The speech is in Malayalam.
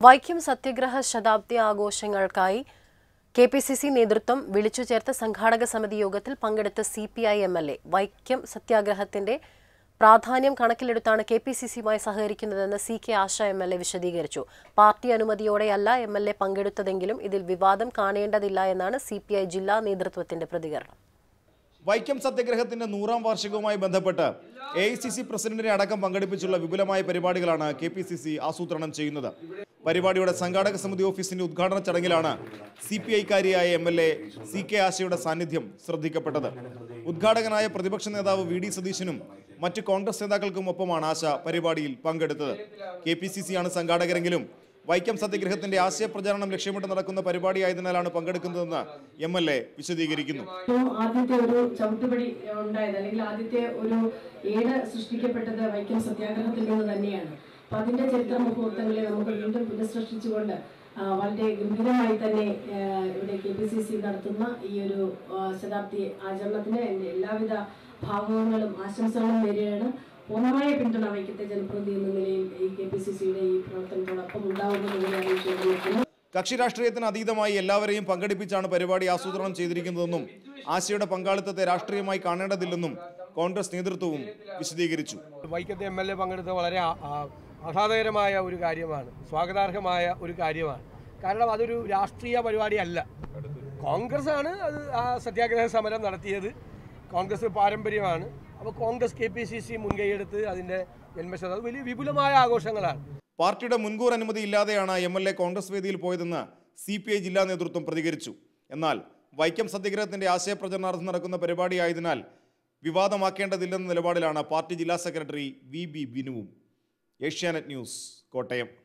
വൈക്കം സത്യഗ്രഹ ശതാബ്ദി ആഘോഷങ്ങൾക്കായി കെ പി സി സി നേതൃത്വം വിളിച്ചു ചേർത്ത സംഘാടക സമിതി യോഗത്തിൽ പങ്കെടുത്ത C P I M L A Vaikom സത്യാഗ്രഹത്തിന്റെ പ്രാധാന്യം കണക്കിലെടുത്താണ് കെ പി സി സിയുമായി സഹകരിക്കുന്നതെന്ന് C K Asha M L A വിശദീകരിച്ചു പാർട്ടി അനുമതിയോടെയല്ല എം എൽ എ പങ്കെടുത്തതെങ്കിലും ഇതിൽ വിവാദം കാണേണ്ടതില്ല എന്നാണ് സി പി ഐ ജില്ലാ നേതൃത്വത്തിന്റെ പ്രതികരണം വൈക്കം സത്യഗ്രഹത്തിന്റെ നൂറാം വാർഷികവുമായി ബന്ധപ്പെട്ട് എ ഐ സി സി പ്രസിഡന്റിനെ അടക്കം പങ്കെടുപ്പിച്ചുള്ള വിപുലമായ പരിപാടികളാണ് കെ പി സി സി ആസൂത്രണം ചെയ്യുന്നത് പരിപാടിയുടെ സംഘാടക സമിതി ഓഫീസിന്റെ ഉദ്ഘാടന ചടങ്ങിലാണ് സി പി ഐക്കാരിയായ M L A C K ആശയുടെ സാന്നിധ്യം ശ്രദ്ധിക്കപ്പെട്ടത് ഉദ്ഘാടകനായ പ്രതിപക്ഷ നേതാവ് വി ഡി സതീശനും മറ്റ് കോൺഗ്രസ് നേതാക്കൾക്കും ഒപ്പമാണ് ആശ പരിപാടിയിൽ പങ്കെടുത്തത് കെ പി സി സി ആണ് സംഘാടകരെങ്കിലും വൈക്കം സത്യഗ്രഹത്തിന്റെ ആശയപ്രചാരണം ലക്ഷ്യമിട്ട് നടക്കുന്ന പരിപാടിയായതിനാലാണ് പങ്കെടുക്കുന്നതെന്ന് എം എൽ എ വിശദീകരിക്കുന്നു ഏറ്റവും ആദ്യത്തെ ഒരു ചവിട്ടുപടി ഉണ്ടായത് അല്ലെങ്കിൽ ആദ്യത്തെ ഒരു ഏട് സൃഷ്ടിക്കപ്പെട്ടത് വൈക്കം സത്യാഗ്രഹത്തിൽ നിന്ന് തന്നെയാണ് അപ്പൊ അതിന്റെ ചരിത്ര മുഹൂർത്തങ്ങളെ നമുക്ക് വീണ്ടും പുനഃസൃഷ്ടിച്ചുകൊണ്ട് ആ, വളരെ ഗംഭീരമായി തന്നെ ആ, ഇവിടെ കെ പി സി സി നടത്തുന്ന ഈ ഒരു ആ, ശതാബ്ദി ആചരണത്തിന് എൻ്റെ എല്ലാവിധ ഭാവങ്ങളും ആശംസകളും നേരെയാണ് പൂർണ്ണമായ പിന്തുണ വൈക്കത്തെ ജനപ്രതിനിധി എന്ന നിലയിൽ ഈ കെ പി സി സിയുടെ ഈ പ്രവർത്തനത്തോടൊപ്പം ഉണ്ടാവുമെന്ന് കൂടി അറിയിച്ചുകൊണ്ട് നിൽക്കുന്നു കക്ഷി രാഷ്ട്രീയത്തിന് അതീതമായി എല്ലാവരെയും പങ്കെടുപ്പിച്ചാണ് പരിപാടി ആസൂത്രണം ചെയ്തിരിക്കുന്നതെന്നും ആശയുടെ പങ്കാളിത്തത്തെ രാഷ്ട്രീയമായി കാണേണ്ടതില്ലെന്നും കോൺഗ്രസ് നേതൃത്വവും വിശദീകരിച്ചു വൈക്കത്തെ എം എൽ എ പങ്കെടുത്ത വളരെ ആ- ആ- ആഹ്ലാദകരമായ ഒരു കാര്യമാണ് സ്വാഗതാർഹമായ ഒരു കാര്യമാണ് കാരണം അതൊരു രാഷ്ട്രീയ പരിപാടിയല്ല കോൺഗ്രസ് ആണ് അത് ആ സത്യാഗ്രഹ സമരം നടത്തിയത് കോൺഗ്രസ് പാരമ്പര്യമാണ് അപ്പോൾ Congress K P C C മുൻകൈയെടുത്ത് അതിൻ്റെ ജന്മശത അത് വലിയ വിപുലമായ ആഘോഷങ്ങളാണ് പാർട്ടിയുടെ മുൻകൂർ അനുമതി ഇല്ലാതെയാണ് എം എൽ എ കോൺഗ്രസ് വേദിയിൽ പോയതെന്ന് സി പി ഐ ജില്ലാ നേതൃത്വം പ്രതികരിച്ചു എന്നാൽ വൈക്കം സത്യഗ്രഹത്തിന്റെ ആശയപ്രചരണാർത്ഥം നടക്കുന്ന പരിപാടിയായതിനാൽ വിവാദമാക്കേണ്ടതില്ലെന്ന നിലപാടിലാണ് പാർട്ടി ജില്ലാ സെക്രട്ടറി വി ബി ബിനുവും ഏഷ്യാനെറ്റ് ന്യൂസ് കോട്ടയം